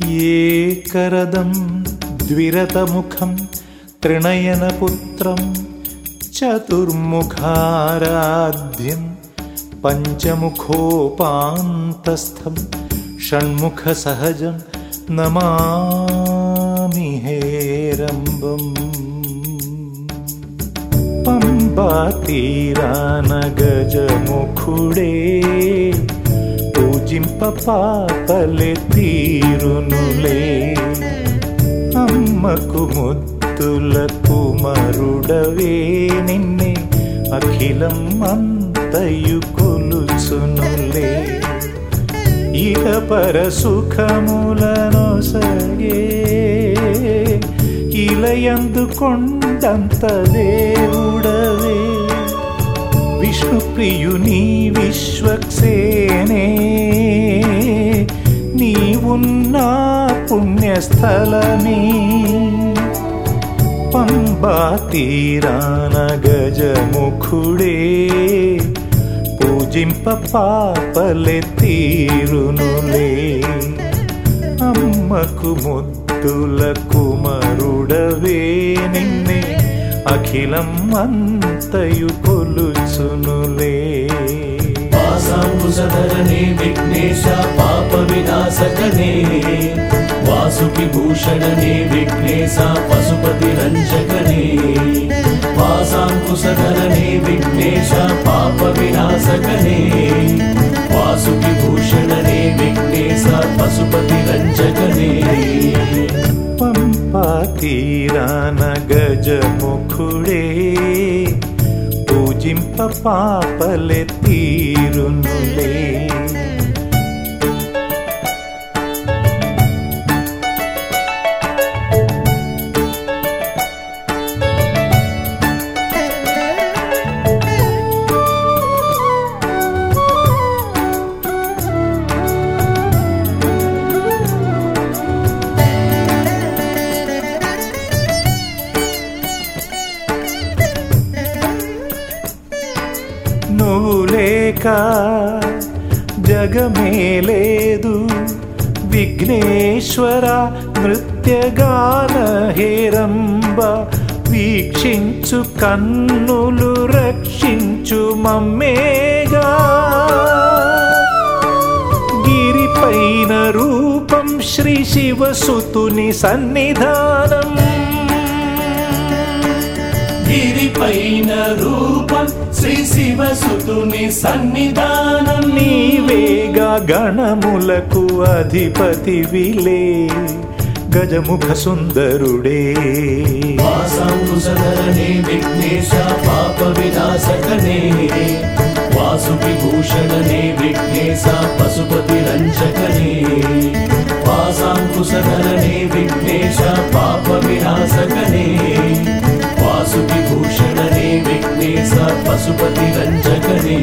ఏకరదం ద్విరతముఖం త్రినయనపుత్రం చతుర్ముఖారాధ్యం పంచముఖోపాంతస్థం షణ్ముఖసహజం నమామి హేరంబం పంబా తీరాన గజముఖుడే పూజింప పాపలే తీరునులే అమ్మకు ముద్దుల కుమరుడవే నిన్నే అఖిలం అంతయు కొలుచునులే ఇక పర సుఖములను సగే ఇలయందు కొండంత దేవుడవే విష్ణుప్రియుని విశ్వక్సేనే నీవున్నా పుణ్యస్థలమే పంబా తీరాన గజముఖుడే పూజింప పాపలే తీరునులే అమ్మకు ముద్దుల కుమరుడవే నిన్నే అఖిలం అంతయు కొలుచునులే వాసాంకుశధరనే విఘ్నేశ పాప వినాశకనే వాసుకి భూషణనే విఘ్నేశ పశుపతి రంజకనే వాసాంకుశధరనే విఘ్నేశ పాప వినాశకనే వాసుకి భూషణనే విఘ్నేశ పశుపతి రంజకనే పంపా తీరాన గజముఖుడే పూజింప పాపలే తీరునులే నువ్వు లేక జగమే లేదు విఘ్నేశ్వర నృత్యగాన హేరంబ వీక్షించు కన్నులు రక్షించు మమ్మేగా గిరిపైన రూపం శ్రీ శివసుతుని సన్నిధానం గిరిపైన రూపం శ్రీ శివసుతుని సన్నిధానం నీవేగా గణములకు అధిపతి విలే గజముఖ సుందరుడే వాసాంకుశధరనే విఘ్నేశ పాప వినాశకనే వాసుకి భూషణనే విఘ్నేశ పశుపతి రంజకనే వాసాంకుశధరనే విఘ్నేశ పాప వినాశకనే వాసుకి భూషణనే విఘ్నేశ పశుపతి రంజకనే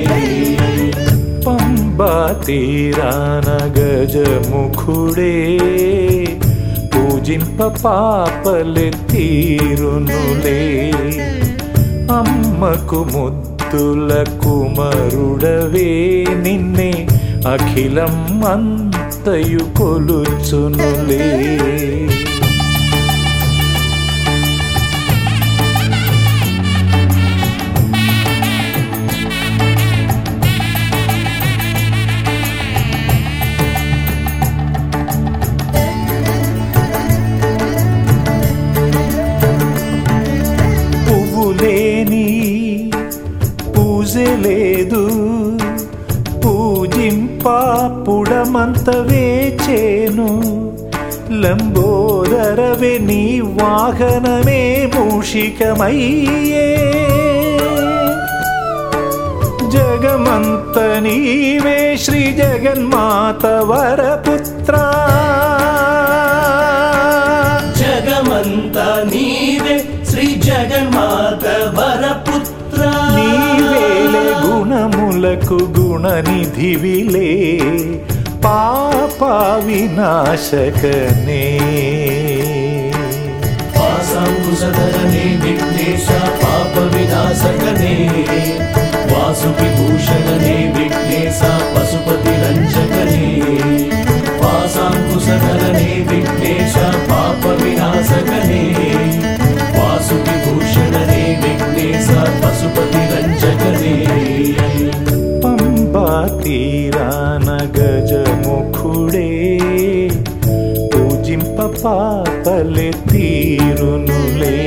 పంబా తీరాన గజముఖుడే పూజింప పాపలే తీరునులే అమ్మకు ముద్దుల కుమరుడవే నిన్నే అఖిలం అంతయు కొలుచునులే పువ్వు లేని పూజ లేదు పూజింప పుడమంత వేచేను లంబోదరవే నీ వాహనమే మూషికమయ్యే జగమంత నీవే శ్రీ జగన్మాత వరపుత్ర జగమంతా నీవే శ్రీ జగన్మాత వరపుత్ర నీవేలే గుణములకు గుణనిధివిలే పాప వినాశకనే వాసాంకుశధరనే విఘ్నేశ పాప వినాశకనే వాసుకి భూషణనే విఘ్నేశ పశుపతి రంజకనే పాశాంకుశధరనే విఘ్నేశ పాప వినాశకనే వాసువిభూషణనే విఘ్నేశ పశుపతి రంజకనే పంబా తీరాన గజముఖుడే పూజింప పాపలే తీరునులే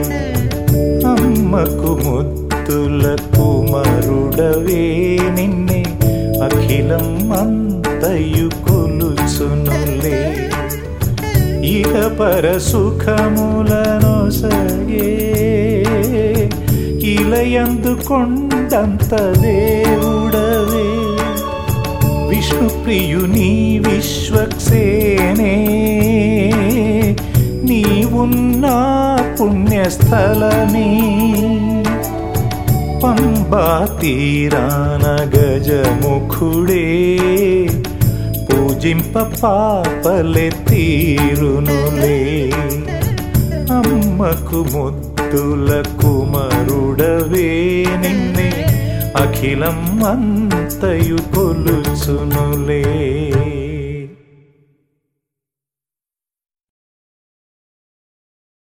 అమ్మకు ముద్దుల కుమరుడవే నిన్నే అఖిలం అంతయు కొలుచునులే ఇక పర సుఖములను సగే ఇలయందు కొండంత దేవుడవే విష్ణు ప్రియుని విశ్వక్సేనే నీవున్నా పుణ్యస్థలమే పంబా తీరాన గజముఖుడే పూజింప పాపలే తీరునులే అమ్మకు ముద్దుల కుమరుడవే నిన్నే అఖిలం అంతయు కొలుచునులే